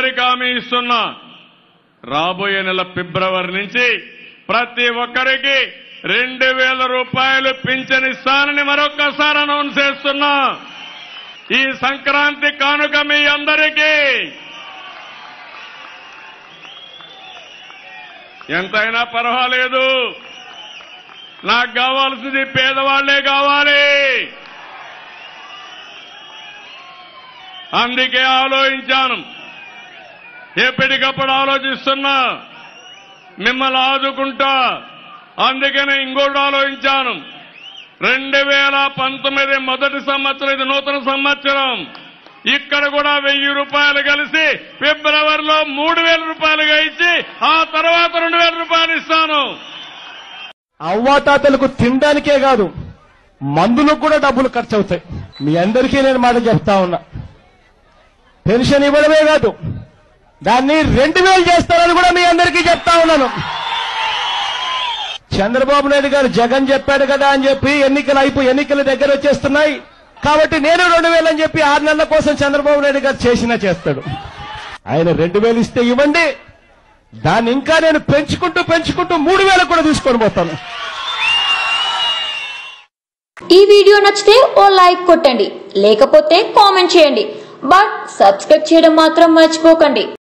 అందరికి హామీ ఇస్తున్నా రాబోయే నెల ఫిబ్రవరి నుంచి ప్రతి ఒక్కరికి రెండు వేల రూపాయలు పింఛనిస్తానని మరొక్కసారి అనౌన్స్ చేస్తున్నా ఈ సంక్రాంతి కానుక మీ అందరికీ ఎంతైనా పర్వాలేదు నాకు కావాల్సింది పేదవాళ్లే కావాలి అందుకే ఆలోచించాను ఎప్పటికప్పుడు ఆలోచిస్తున్నా మిమ్మల్ని ఆదుకుంటా అందుకనే ఇంకోటి ఆలోచించాను రెండు వేల పంతొమ్మిది మొదటి సంవత్సరం ఇది నూతన సంవత్సరం ఇక్కడ కూడా వెయ్యి రూపాయలు కలిసి ఫిబ్రవరిలో మూడు వేల రూపాయలుగా ఇచ్చి ఆ తర్వాత రెండు వేల రూపాయలు ఇస్తాను అవ్వాతాతలకు తినడానికే కాదు మందులకు కూడా డబ్బులు ఖర్చు అవుతాయి మీ అందరికీ నేను మాట చెప్తా ఉన్నా పెన్షన్ ఇవ్వడమే కాదు దాన్ని రెండు వేలు చేస్తారని కూడా మీ అందరికీ చెప్తా ఉన్నాను చంద్రబాబు నాయుడు గారు జగన్ చెప్పాడు కదా అని చెప్పి ఎన్నికలు అయిపోయి ఎన్నికల దగ్గర వచ్చేస్తున్నాయి కాబట్టి నేను రెండు వేలు అని చెప్పి ఆరు నెలల కోసం చంద్రబాబు నాయుడు గారు చేసినా చేస్తాడు ఆయన రెండు వేలు ఇస్తే ఇవ్వండి దాన్ని ఇంకా నేను పెంచుకుంటూ పెంచుకుంటూ మూడు వేలు కూడా తీసుకొని పోతాను ఈ వీడియో నచ్చితే ఓ లైక్ కొట్టండి లేకపోతే కామెంట్ చేయండి బట్ సబ్స్క్రైబ్ చేయడం మాత్రం మర్చిపోకండి